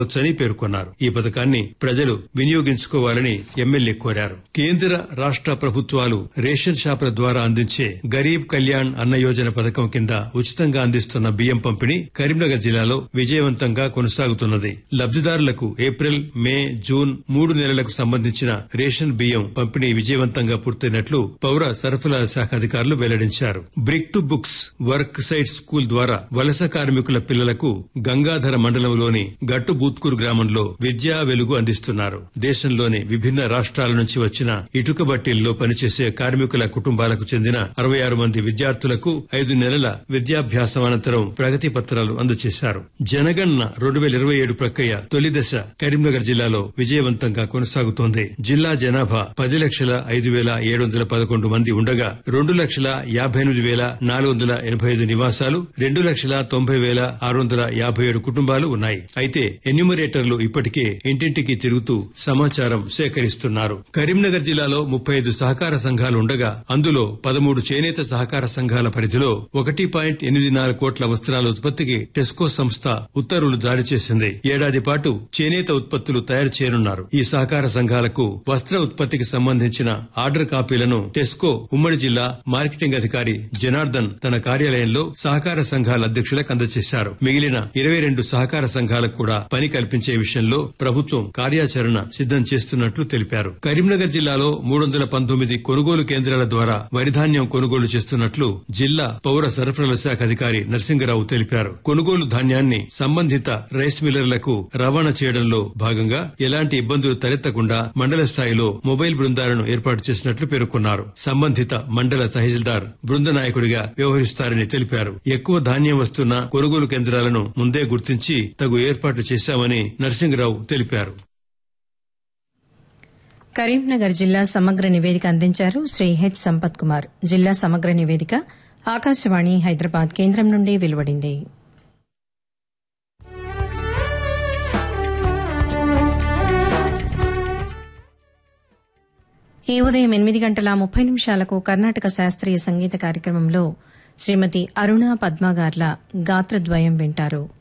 వచ్చని పేర్కొన్నారు ఈ పథకాన్ని ప్రజలు వినియోగించుకోవాలని ఎమ్మెల్యే కోరారు కేంద్ర రాష్ట ప్రభుత్వాలు రేషన్ షాపుల ద్వారా అందించే గరీబ్ కళ్యాణ్ అన్న యోజన పథకం కింద ఉచితంగా అందిస్తున్న బియ్యం పంపిణీ కరీంనగర్ జిల్లాలో విజయవంతంగా కొనసాగుతున్నది లబ్దిదారులకు ఏప్రిల్ మే జూన్ మూడు నెలలకు సంబంధించిన రేషన్ బియ్యం పంపిణీ విజయవంతంగా పూర్తయినట్లు పౌర సరఫరాల శాఖ అధికారులు వెల్లడించారు brick to books work site school ద్వారా వలస కార్మికుల పిల్లలకు గంగాధర మండలంలోని గట్టు బూత్కూరు గ్రామంలో విద్యా వెలుగు అందిస్తున్నారు దేశంలోని విభిన్న రాష్ట్రాల నుంచి వచ్చిన ఇటుక బట్టీల్లో పనిచేసే కార్మికుల కుటుంబాలకు చెందిన అరవై ఆరు మంది విద్యార్థులకు ఐదు నెలల విద్యాభ్యాసం అనంతరం ప్రగతి పత్రాలు అందజేశారు జనగణన రెండు వేల ఇరవై ఏడు ప్రక్రియ తొలి దశ కరీంనగర్ జిల్లాలో విజయవంతంగా కొనసాగుతోంది జిల్లా జనాభా పది లక్షల ఐదు వేల ఏడు వందల పదకొండు మంది ఉండగా రెండు లక్షల యాభై ఎనిమిది వేల నాలుగు వందల ఎనభై ఐదు నివాసాలు రెండు లక్షల తొంభై వేల ఆరు వందల యాభై ఏడు కుటుంబాలు ఉన్నాయి అయితే ఎన్యూమరేటర్లు ఇప్పటికే ఇంటింటికి తిరుగుతూ సమాచారం సేకరిస్తున్నారు కరీంనగర్ జిల్లాలో ముప్పై ఐదు సహకార సంఘాలు ఉండగా అందులో పదమూడు చేనేత సహకార సంఘాల పరిధిలో ఒకటి పాయింట్ ఎనిమిది నాలుగు కోట్ల వస్త్రాల ఉత్పత్తికి టెస్కో సంస్థ ఉత్తర్వులు జారీ చేసింది ఏడాది పాటు చేనేత ఉత్పత్తులు తయారు చేయనున్నారు ఈ సహకార సంఘాలకు వస్త్ర ఉత్పత్తికి సంబంధించిన ఆర్డర్ కాపీలను టెస్కో ఉమ్మడి జిల్లా మార్కెటింగ్ అధికారి జనార్దన్ తన కార్యాలయంలో సహకార సంఘాల అధ్యక్షులకు అందజేశారు మిగిలిన ఇరవై రెండు సహకార సంఘాలకు కూడా పని కల్పించే విషయంలో ప్రభుత్వం కార్యాచరణ సిద్దం చేస్తున్నట్లు తెలిపారు కరీంనగర్ జిల్లాలో మూడు వందల పంతొమ్మిది కొనుగోలు కేంద్రాల ద్వారా వరిధాన్యం కొనుగోలు చేస్తున్నట్లు జిల్లా పౌర సరఫరాల శాఖ అధికారి నరసింగరావు తెలిపారు కొనుగోలు ధాన్యాన్ని సంబంధిత రైస్ మిల్లర్లకు రవాణా చేయడంలో భాగంగా ఎలాంటి ఇబ్బందులు తలెత్తకుండా మండల స్థాయిలో మొబైల్ బృందాలను ఏర్పాటు చేసినట్లు పేర్కొన్నారు సంబంధిత మండల తహసీల్దార్ బృంద నాయకుడిగా వ్యవహరిస్తారని తెలిపారు ఎక్కువ ధాన్యం వస్తున్న కొనుగోలు కేంద్రాలను ముందే గుర్తించి తగు ఏర్పాట్లు చేశామని నరసింగరావు తెలిపారు కరీంనగర్ జిల్లా సమగ్ర నివేదిక అందించారు శ్రీ హెచ్ సంపత్ కుమార్ జిల్లా సమగ్ర నివేదిక ఆకాశవాణి హైదరాబాద్ కేంద్రం నుండి వెలువడింది ఈ ఉదయం ఎనిమిది గంటల ముప్పై నిమిషాలకు కర్ణాటక శాస్త్రీయ సంగీత కార్యక్రమంలో శ్రీమతి అరుణ పద్మగార్ల గాత్రద్వయం వింటారు